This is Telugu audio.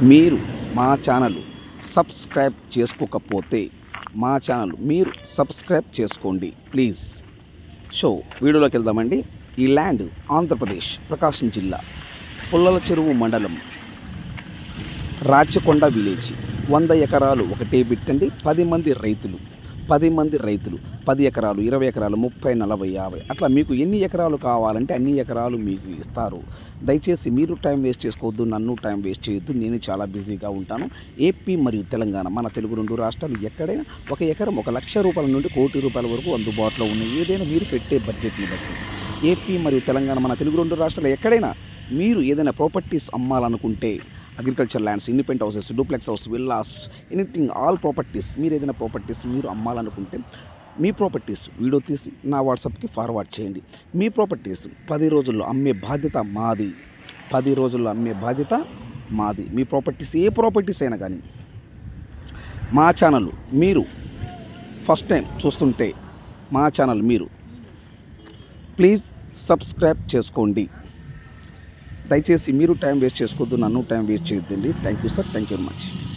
మీరు మా ఛానల్ సబ్స్క్రైబ్ చేసుకోకపోతే మా ఛానల్ మీరు సబ్స్క్రైబ్ చేసుకోండి ప్లీజ్ సో వీడియోలోకి వెళ్దామండి ఈ ల్యాండ్ ఆంధ్రప్రదేశ్ ప్రకాశం జిల్లా పుల్లల చెరువు మండలం రాచకొండ విలేజ్ వంద ఎకరాలు ఒకటే బిట్టండి పది మంది రైతులు పది మంది రైతులు పది ఎకరాలు ఇరవై ఎకరాలు ముప్పై నలభై యాభై అట్లా మీకు ఎన్ని ఎకరాలు కావాలంటే అన్ని ఎకరాలు మీకు ఇస్తారు దయచేసి మీరు టైం వేస్ట్ చేసుకోవద్దు నన్ను టైం వేస్ట్ చేయొద్దు నేను చాలా బిజీగా ఉంటాను ఏపీ మరియు తెలంగాణ మన తెలుగు రెండు రాష్ట్రాలు ఎక్కడైనా ఒక ఎకరం ఒక లక్ష రూపాయల నుండి కోటి రూపాయల వరకు అందుబాటులో ఉన్నాయి ఏదైనా మీరు పెట్టే బడ్జెట్ని బట్టి ఏపీ మరియు తెలంగాణ మన తెలుగు రెండు రాష్ట్రాలు ఎక్కడైనా మీరు ఏదైనా ప్రాపర్టీస్ అమ్మాలనుకుంటే agriculture lands independent houses duplex house villas anything all properties మీరు ఏదైనా ప్రాపర్టీస్ మీరు అమ్మాలనుకుంటే మీ ప్రాపర్టీస్ వీడియో తీసి నా వాట్సాప్కి ఫార్వర్డ్ చేయండి మీ ప్రాపర్టీస్ పది రోజుల్లో అమ్మే బాధ్యత మాది పది రోజుల్లో అమ్మే బాధ్యత మాది మీ ప్రాపర్టీస్ ఏ ప్రాపర్టీస్ అయినా కానీ మా ఛానల్ మీరు ఫస్ట్ టైం చూస్తుంటే మా ఛానల్ మీరు ప్లీజ్ సబ్స్క్రైబ్ చేసుకోండి దయచేసి మీరు టైం వేస్ట్ చేసుకోవద్దు నన్ను టైం వేస్ట్ చేయొద్దండి thank you sir thank you very much